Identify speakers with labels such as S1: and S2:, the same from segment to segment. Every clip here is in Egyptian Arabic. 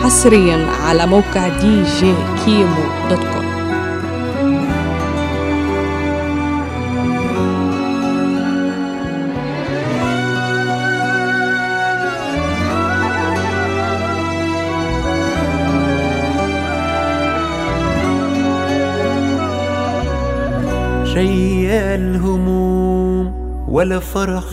S1: حصريا على موقع دي جي كيمو دوت كوم
S2: شيال هموم ولا فرح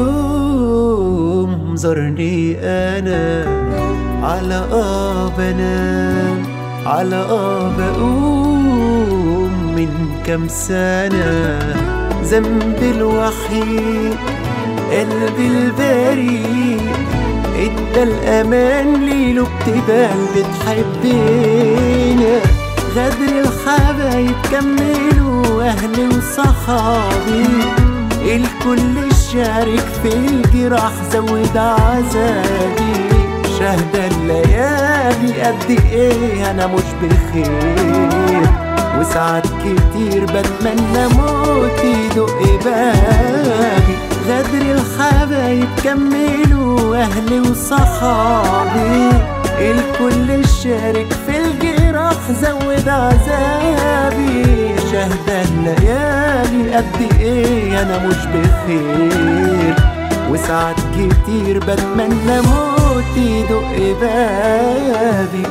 S2: يوم زرني انا على اه بنام على اه بقوم من كام سنة ذنبي الوحيد قلبي البريء ادى الامان ليله بتبان بتحبنا غدر الحبايب كملوا اهلي وصحابي الكل شارك في الجراح زود عذابي شهد الليالي قد ايه انا مش بخير وساعات كتير بتمنى موت يدق بابي غدر الحبايب كملوا اهلي وصحابي الكل شارك في الجراح زود عذابي شهد الليالي قد ايه انا مش بخير وساعات كتير بتمنى موت يدق بابي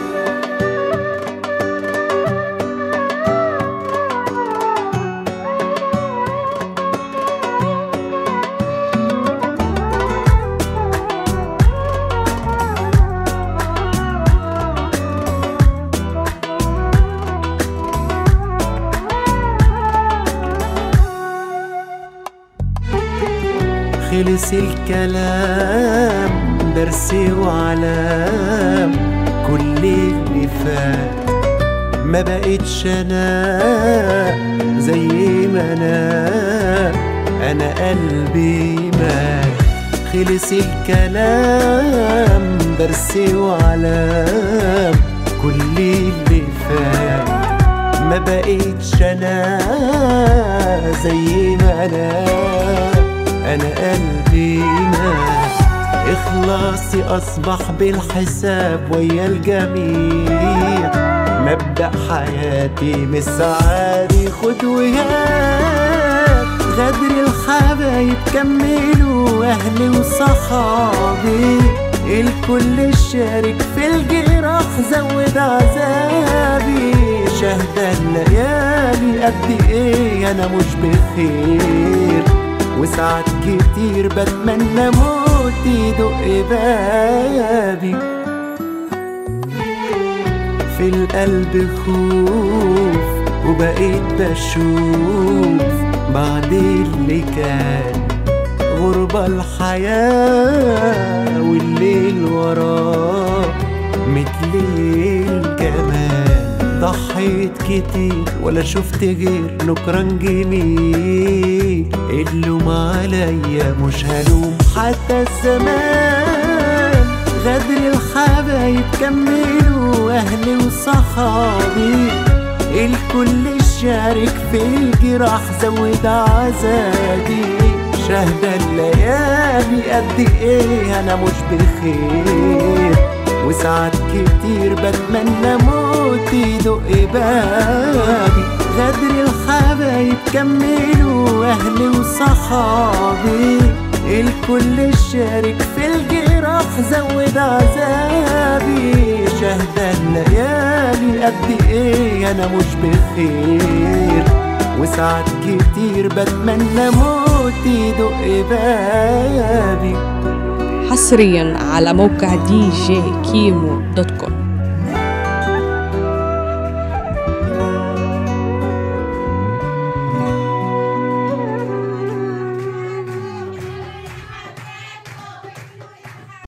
S2: خلص الكلام درسي وعلام كل اللي فات ما بقتش انا زي ما انا انا قلبي مات خلص الكلام درسي وعلام كل اللي فات ما بقتش انا زي ما انا انا قلبي مات اخلاصي اصبح بالحساب ويا الجميع مبدأ حياتي مش سعادي خد وهات غدر الحبايب كملوا اهلي وصحابي الكل شارك في الجراح زود عذابي شهد الليالي قد ايه انا مش بخير وساعات كتير بتمنى موت يدق بابي في القلب خوف وبقيت بشوف بعد اللي كان غربة الحياة والليل وراه مثل الجمال ضحيت كتير ولا شفت غير نكران جميل اللوم عليا مش هلوم حتى الزمان غدر الحبايب كملوا اهلي وصحابي الكل شارك في الجراح زود عذابي شهد الليالي قد ايه انا مش بخير وساعات كتير بتمنى موت يدق بابي غدر الحبايب كملوا اهلي وصحابي الكل شارك في الجراح زود عذابي شهد الليالي قد ايه انا مش بخير وساعات كتير بتمنى موت يدق بابي
S1: حصريا على موقع دي جي كيمو دوت كوم